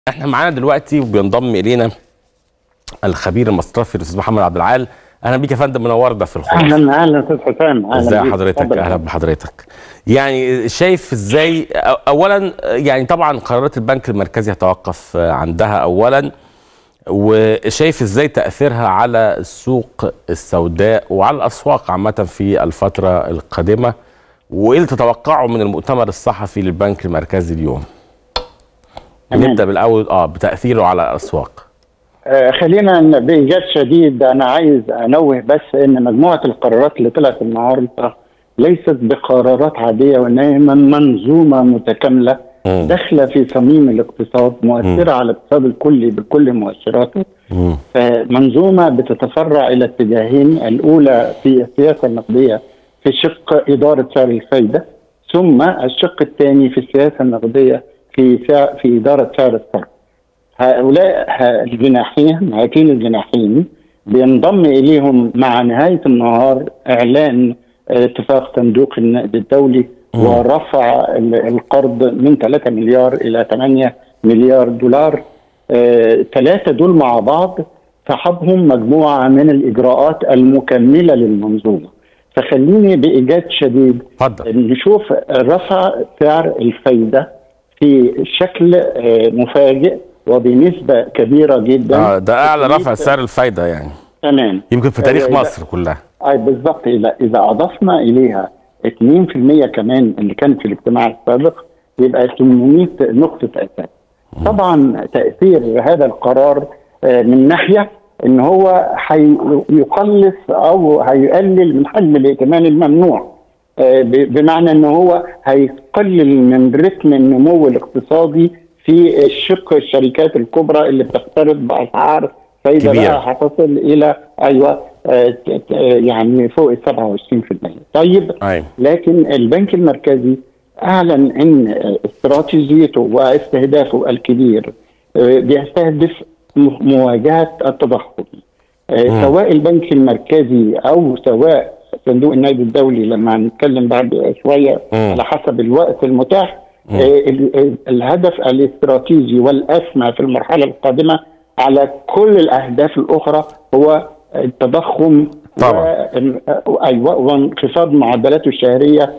احنا معانا دلوقتي وبينضم الينا الخبير المصرفي الاستاذ محمد عبد العال اهلا بيك يا فندم منورنا في الخلاصه اهلا اهلا استاذ حسام اهلا ازي بيك. حضرتك اتفضل. اهلا بحضرتك يعني شايف ازاي أو- اولا يعني طبعا قرارات البنك المركزي هتوقف عندها اولا وشايف ازاي تاثيرها على السوق السوداء وعلى الاسواق عامه في الفتره القادمه وايه اللي تتوقعه من المؤتمر الصحفي للبنك المركزي اليوم تمام. نبدا بالاول اه بتاثيره على الاسواق آه خلينا ن- بايجاز شديد انا عايز انوه بس ان مجموعه القرارات اللي طلعت النهارده ليست بقرارات عاديه وانما منظومه متكامله مم. داخله في صميم الاقتصاد مؤثره على الاقتصاد الكلي بكل مؤشراته مم. منظومه بتتفرع الى اتجاهين الاولى في السياسه النقديه في شق اداره سعر الفائده ثم الشق الثاني في السياسه النقديه في سع- في اداره سعر الصرف. هؤلاء ه- الجناحين هاتين الجناحين بينضم اليهم مع نهايه النهار اعلان آه، اتفاق صندوق النقد الدولي ورفع ال- القرض من 3 مليار الى 8 مليار دولار ثلاثه دول مع بعض صاحبهم مجموعه من الاجراءات المكمله للمنظومه فخليني بايجاز شديد اتفضل نشوف رفع سعر الفايده في شكل آه، مفاجئ وبنسبه كبيره جدا آه ده اعلى رفع سعر الفايده يعني تمام يمكن في تاريخ إذا- مصر كلها اي بالضبط اذا اذا اضفنا اليها 2% كمان اللي كانت في الاجتماع السابق يبقى 800 نقطه اساس. طبعا تاثير هذا القرار آه، من ناحيه ان هو هيقلص او هيقلل من حجم الائتمان الممنوع آه، ب- بمعنى ان هو هيقلل من رتم النمو الاقتصادي في الشق الشركات الكبرى اللي بتقترض باسعار فاذا كبيرة. بقى هتصل الى ايوه آه، ت- ت- يعني فوق ال 27% طيب ايوه لكن البنك المركزي اعلن ان استراتيجيته واستهدافه الكبير آه، بيستهدف م- مواجهه التضخم آه، مم. سواء البنك المركزي او سواء صندوق النقد الدولي لما هنتكلم بعد شويه مم. على حسب الوقت المتاح آه، ال- ال- الهدف الاستراتيجي والاسمى في المرحله القادمه على كل الاهداف الاخرى هو التضخم طبعا. و- ايوه وانخفاض معدلاته الشهريه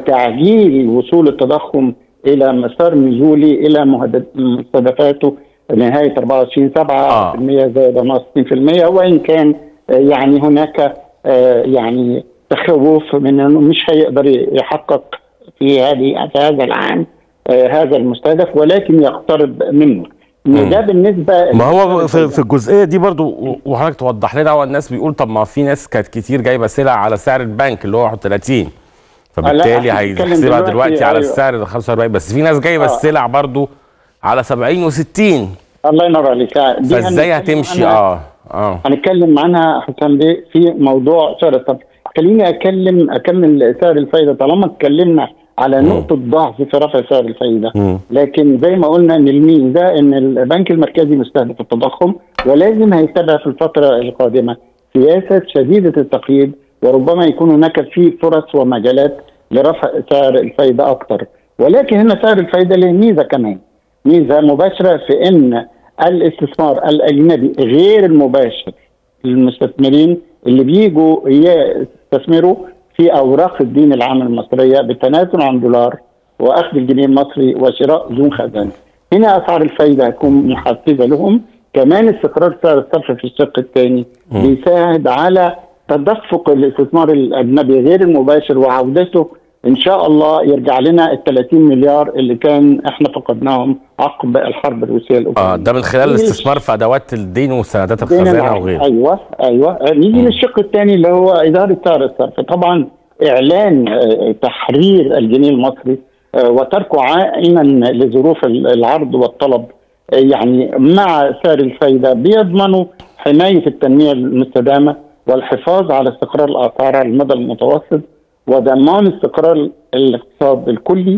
وتعجيل وصول التضخم الى مسار نزولي الى مهدد- مستهدفاته نهايه 24 7 آه. زائد ناقص 2% وان كان آه، يعني هناك آه، يعني تخوف من انه مش هيقدر يحقق في هذه في هذا العام آه، هذا المستهدف ولكن يقترب منه مم. ده بالنسبه ما هو في, في الجزئيه دي برضو وحضرتك توضح لنا هو الناس بيقول طب ما في ناس كانت كتير جايبه سلع على سعر البنك اللي هو 30 فبالتالي احنا بنتكلم هيحسبها دلوقتي، دلوقتي على أيوة. السعر ال 45 بس في ناس جايبه آه. السلع برضو على 70 و60 الله ينور عليك دي فازاي هنتكلم هتمشي عنها- اه اه هنتكلم عنها حسام بيه في موضوع سعر الصرف خليني اكلم اكمل سعر الفايده طالما اتكلمنا على نقطه ضعف في رفع سعر الفايده مم. لكن زي ما قلنا ان الميزه ان البنك المركزي مستهدف التضخم ولازم هيتبع في الفتره القادمه سياسه شديده التقييد وربما يكون هناك في فرص ومجالات لرفع سعر الفايده اكثر ولكن هنا سعر الفايده له ميزه كمان ميزه مباشره في ان الاستثمار الاجنبي غير المباشر للمستثمرين اللي بيجوا يستثمروا في اوراق الدين العام المصريه بالتنازل عن دولار واخذ الجنيه المصري وشراء دون خزانه. هنا اسعار الفايده هتكون محفزه لهم، كمان استقرار سعر الصرف في الشق الثاني بيساعد على تدفق الاستثمار الاجنبي غير المباشر وعودته ان شاء الله يرجع لنا ال 30 مليار اللي كان احنا فقدناهم عقب الحرب الروسيه الاوكرانيه. اه ده من خلال نيجي الاستثمار في ادوات الدين وسندات دين الخزانه العام. وغيره ايوه ايوه نيجي للشق الثاني اللي هو اداره سعر الصرف طبعا اعلان آه، تحرير الجنيه المصري آه، وتركه عائما لظروف ال- العرض والطلب آه، يعني مع سعر الفايده بيضمنوا حمايه التنميه المستدامه والحفاظ على استقرار الاسعار على المدى المتوسط وضمان استقرار الاقتصاد الكلي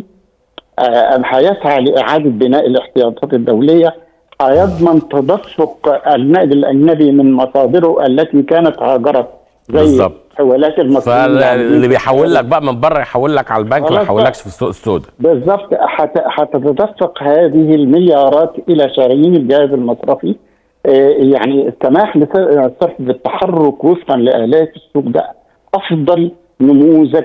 آه، هيسعى لإعادة بناء الاحتياطات الدولية هيضمن تدفق النقد الأجنبي من مصادره التي كانت هاجرت زي بالظبط. حوالات المصريين فاللي بيحول لك بقى من بره يحول لك على البنك ما خلاص يحولكش في السوق السوداء بالضبط حت- حتتدفق هذه المليارات الى شرايين الجهاز المصرفي آه، يعني السماح للصرف بالتحرك وفقا لآلات السوق ده افضل نموذج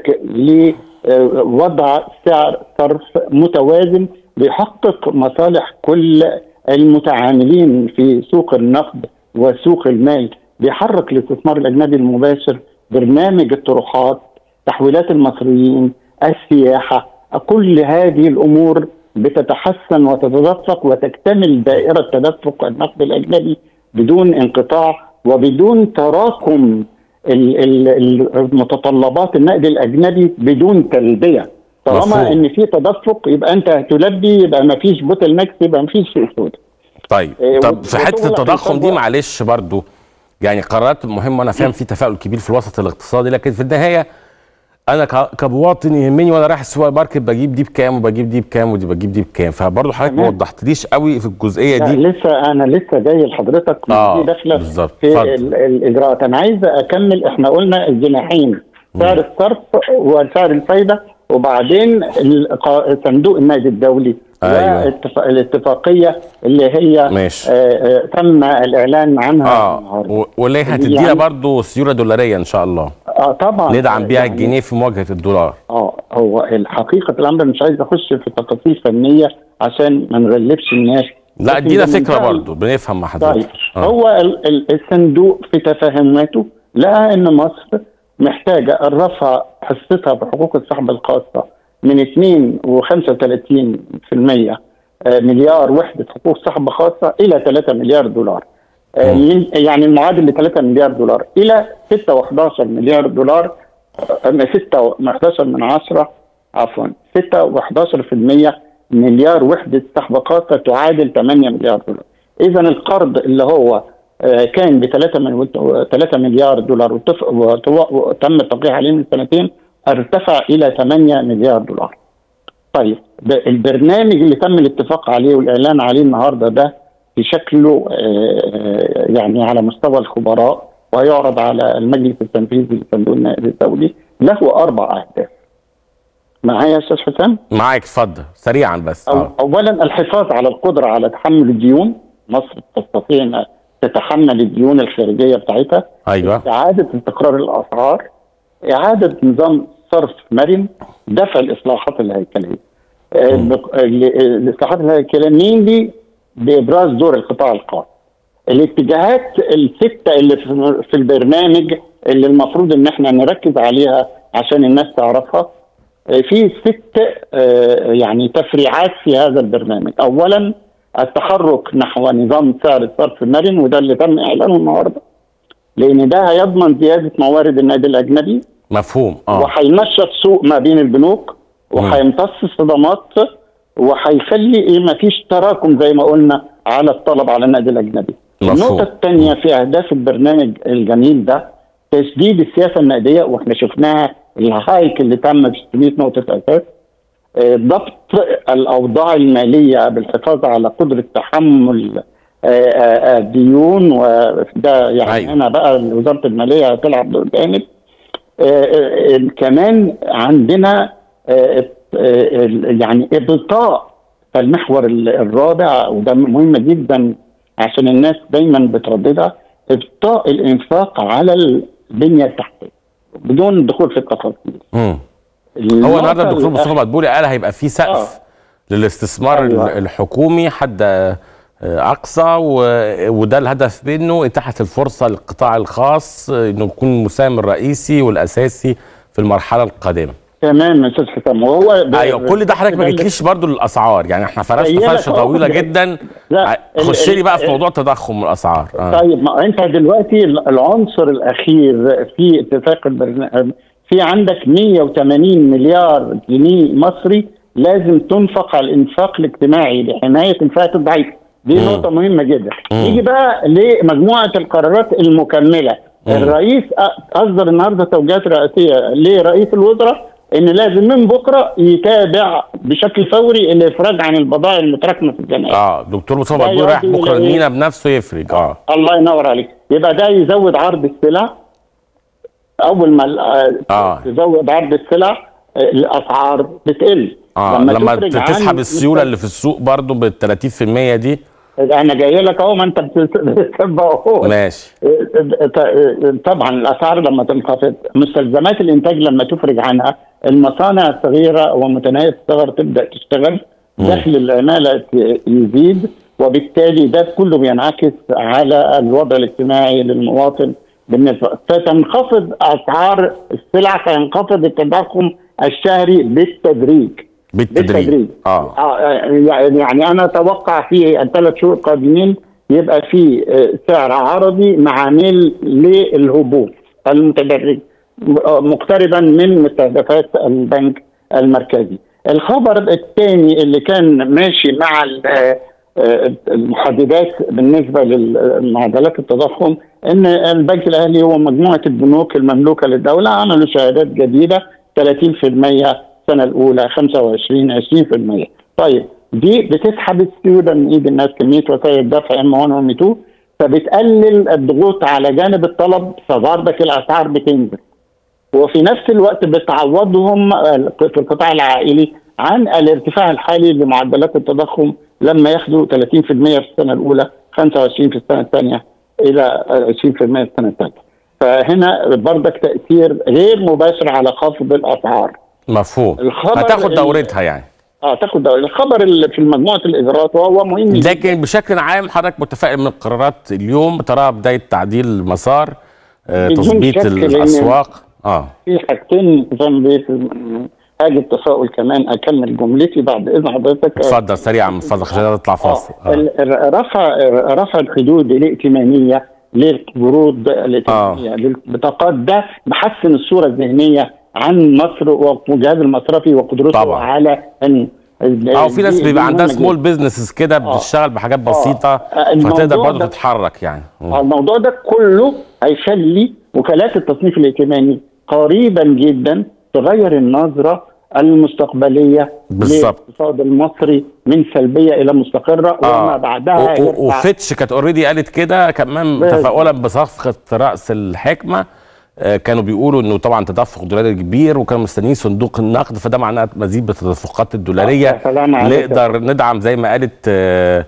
لوضع سعر صرف متوازن بيحقق مصالح كل المتعاملين في سوق النقد وسوق المال بيحرك الاستثمار الاجنبي المباشر برنامج الطروحات تحويلات المصريين السياحه كل هذه الامور بتتحسن وتتدفق وتكتمل دائره تدفق النقد الاجنبي بدون انقطاع وبدون تراكم ال- ال- ال- المتطلبات النقد الاجنبي بدون تلبيه طالما مفهوم. ان في تدفق يبقى انت هتلبي يبقى ما فيش بوتل نكس يبقى ما فيش سوق سوداء طيب إيه، طب وت- في حته وتغلق التضخم دي الطبقة. معلش برضو يعني قرارات مهمه وانا فاهم في تفاؤل كبير في الوسط الاقتصادي لكن في النهايه انا ك- كمواطن يهمني وانا رايح السوبر ماركت بجيب دي بكام وبجيب دي بكام ودي بجيب دي بكام فبرضه حضرتك ما تمام. وضحتليش قوي في الجزئيه لا دي لسه انا لسه جاي لحضرتك آه، دي داخله بالظبط. في اتفضل. ال- الاجراءات انا عايز اكمل احنا قلنا الجناحين سعر الصرف وسعر الفايده وبعدين الق- صندوق النقد الدولي أيوة. والاتفا- الاتفاقيه اللي هي ماشي. آه آه تم الاعلان عنها اه النهارده و- واللي هتدينا يعني- برضه سيوله دولاريه ان شاء الله اه طبعا ندعم بيها يعني الجنيه في مواجهه الدولار اه هو الحقيقه الامر مش عايز اخش في تفاصيل فنيه عشان ما نغلبش الناس لا لكن ادينا ده فكره منتهى برضه بنفهم مع طيب حضرتك آه. هو ال- ال- الصندوق في تفاهماته لقى ان مصر محتاجه الرفع حصتها بحقوق السحب الخاصه من 2 و35% مليار وحده حقوق سحب خاصه الى 3 مليار دولار آه، من- يعني المعادل ل 3 مليار دولار الى 6 و11 مليار دولار 6 و11 من 10 عفوا 6 و11% مليار وحده سحب خاصه تعادل 8 مليار دولار اذا القرض اللي هو آه، كان ب 3 من 3 مليار دولار وتف- وتو- وتم التوقيع عليه من سنتين ارتفع الى 8 مليار دولار. طيب ب- البرنامج اللي تم الاتفاق عليه والاعلان عليه النهارده ده في شكله آه، يعني على مستوى الخبراء ويعرض على المجلس التنفيذي لصندوق النقد الدولي له اربع اهداف. معايا يا استاذ حسام؟ معاك اتفضل سريعا بس أو اه اولا الحفاظ على القدره على تحمل الديون مصر تستطيع ان تتحمل الديون الخارجيه بتاعتها ايوه اعاده استقرار الاسعار اعاده نظام صرف مرن دفع الاصلاحات الهيكليه آه، بق- ال- الاصلاحات الهيكليه مين دي بابراز دور القطاع الخاص الاتجاهات السته اللي في- في البرنامج اللي المفروض ان احنا نركز عليها عشان الناس تعرفها آه، في ست آه، يعني تفريعات في هذا البرنامج اولا التحرك نحو نظام سعر الصرف المرن وده اللي تم اعلانه النهارده لان ده هيضمن زياده موارد النادي الاجنبي مفهوم اه وهينشط سوق ما بين البنوك وهيمتص الصدمات وهيخلي ايه ما فيش تراكم زي ما قلنا على الطلب على النادي الاجنبي. مفهوم. النقطه الثانيه في اهداف البرنامج الجميل ده تشديد السياسه النقديه واحنا شفناها الهايك اللي تم في 600 نقطه اساس آه، ضبط الاوضاع الماليه بالحفاظ على قدره تحمل آه، آه، آه، الديون وده يعني أيوة. هنا بقى وزاره الماليه هتلعب دور جامد آه، آه، آه، كمان عندنا آه، آه، يعني ابطاء المحور ال- الرابع وده مهم جدا عشان الناس دايما بترددها ابطاء الانفاق على البنيه التحتيه بدون الدخول في التفاصيل مم. هو النقطة النهارده الدكتور الأخ- مصطفى مدبولي قال هيبقى في سقف للاستثمار أيوة. الحكومي حد آه، اقصى و- وده الهدف منه اتاحه الفرصه للقطاع الخاص آه، انه يكون المساهم الرئيسي والاساسي في المرحله القادمه تمام يا استاذ حسام وهو ب- ايوه كل ده حضرتك ما ده- جيتليش برضو للاسعار يعني احنا فرشنا جايلك فرشه أهو. طويله جدا لا، ع- ال- خش لي ال- بقى في ال- موضوع تضخم الاسعار آه. طيب ما انت دلوقتي العنصر الاخير في اتفاق البرنامج في عندك 180 مليار جنيه مصري لازم تنفق على الانفاق الاجتماعي لحمايه الفئات الضعيفه دي مم. نقطه مهمه جدا مم. نيجي بقى لمجموعه القرارات المكمله الرئيس أ- اصدر النهارده توجيهات رئاسيه لرئيس الوزراء ان لازم من بكره يتابع بشكل فوري الافراج عن البضائع المتراكمه في الجمعيه اه دكتور مصطفى ده مدبولي رايح يؤدي بكره إلى إيه؟ المينا بنفسه يفرج اه الله ينور عليك يبقى ده يزود عرض السلع اول ما ال- آه. تزود عرض السلع آه، الاسعار بتقل اه لما تخرج عن تسحب السيوله مستوى- اللي في السوق برضو بال 30% دي انا جاي لك اهو ما انت بتتبع اهو ماشي طبعا الاسعار لما تنخفض مستلزمات الانتاج لما تفرج عنها المصانع الصغيره ومتناهيه الصغر تبدا تشتغل دخل العماله يزيد وبالتالي ده كله بينعكس على الوضع الاجتماعي للمواطن بالنسبه فتنخفض اسعار السلع فينخفض التضخم الشهري بالتدريج بالتدريج اه اه يعني يعني انا اتوقع في الثلاث شهور القادمين يبقى في آه، سعر عرضي مع ميل للهبوط المتدرج م- آه، مقتربا من مستهدفات البنك المركزي. الخبر الثاني اللي كان ماشي مع ال- آه، آه، المحددات بالنسبه لمعدلات التضخم ان البنك الاهلي هو مجموعه البنوك المملوكه للدوله عملوا شهادات جديده 30% السنه الاولى 25 20% طيب دي بتسحب السيوله من ايد الناس كميه وسائل الدفع ام 1 وام 2 فبتقلل الضغوط على جانب الطلب فبرضك الاسعار بتنزل وفي نفس الوقت بتعوضهم آه، في القطاع العائلي عن الارتفاع الحالي لمعدلات التضخم لما ياخدوا 30% في السنه الاولى 25 في السنه الثانيه الى آه، 20% في السنه الثالثه فهنا برضك تاثير غير مباشر على خفض الاسعار مفهوم الخبر هتاخد ال- دورتها يعني اه تاخد دوري. الخبر اللي في مجموعه الاجراءات وهو مهم جداً. لكن بشكل عام حضرتك متفائل من القرارات اليوم تراها بدايه تعديل المسار آه، بدون تظبيط شك لأن- الاسواق اه في حاجتين جنبي في حاجه تفاؤل كمان اكمل جملتي بعد اذن حضرتك اتفضل سريعا من فضلك عشان نطلع فاصل آه. ال- ال- رفع رفع الحدود الائتمانيه للقروض الائتمانيه للبطاقات ده محسن الصوره الذهنيه عن مصر والجهاز المصرفي وقدرته طبعا. على ان اه في ناس دي- بيبقى دي عندها مهمة سمول بزنسز كده بتشتغل بحاجات بسيطه آه، الموضوع فتقدر برضه ده- تتحرك يعني مم. الموضوع ده كله هيخلي وكالات التصنيف الائتماني قريبا جدا تغير النظره المستقبليه بالظبط. للاقتصاد المصري من سلبيه الى مستقره وما بعدها و- و- يرفع. وفيتش كانت اوريدي قالت كده كمان بالظبط. تفاؤلا بصفقه راس الحكمه آه، كانوا بيقولوا انه طبعا تدفق دولاري كبير وكانوا مستنيين صندوق النقد فده معناه مزيد بالتدفقات الدولاريه آه، يا سلام عليك. نقدر ندعم زي ما قالت آه،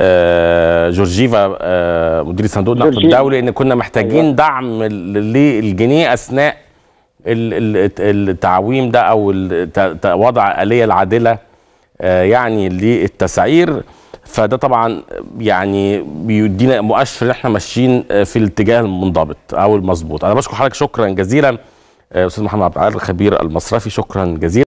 آه، جورجيفا آه، مدير صندوق النقد جورجيفا. الدولي ان كنا محتاجين أيوة. دعم ال- للجنيه اثناء ال- ال- التعويم ده او ال- ت- ت- وضع اليه العادله آه، يعني للتسعير فده طبعا يعني بيدينا مؤشر ان احنا ماشيين آه، في الاتجاه المنضبط او المظبوط انا بشكر حضرتك شكرا جزيلا آه، استاذ محمد عبد العال الخبير المصرفي شكرا جزيلا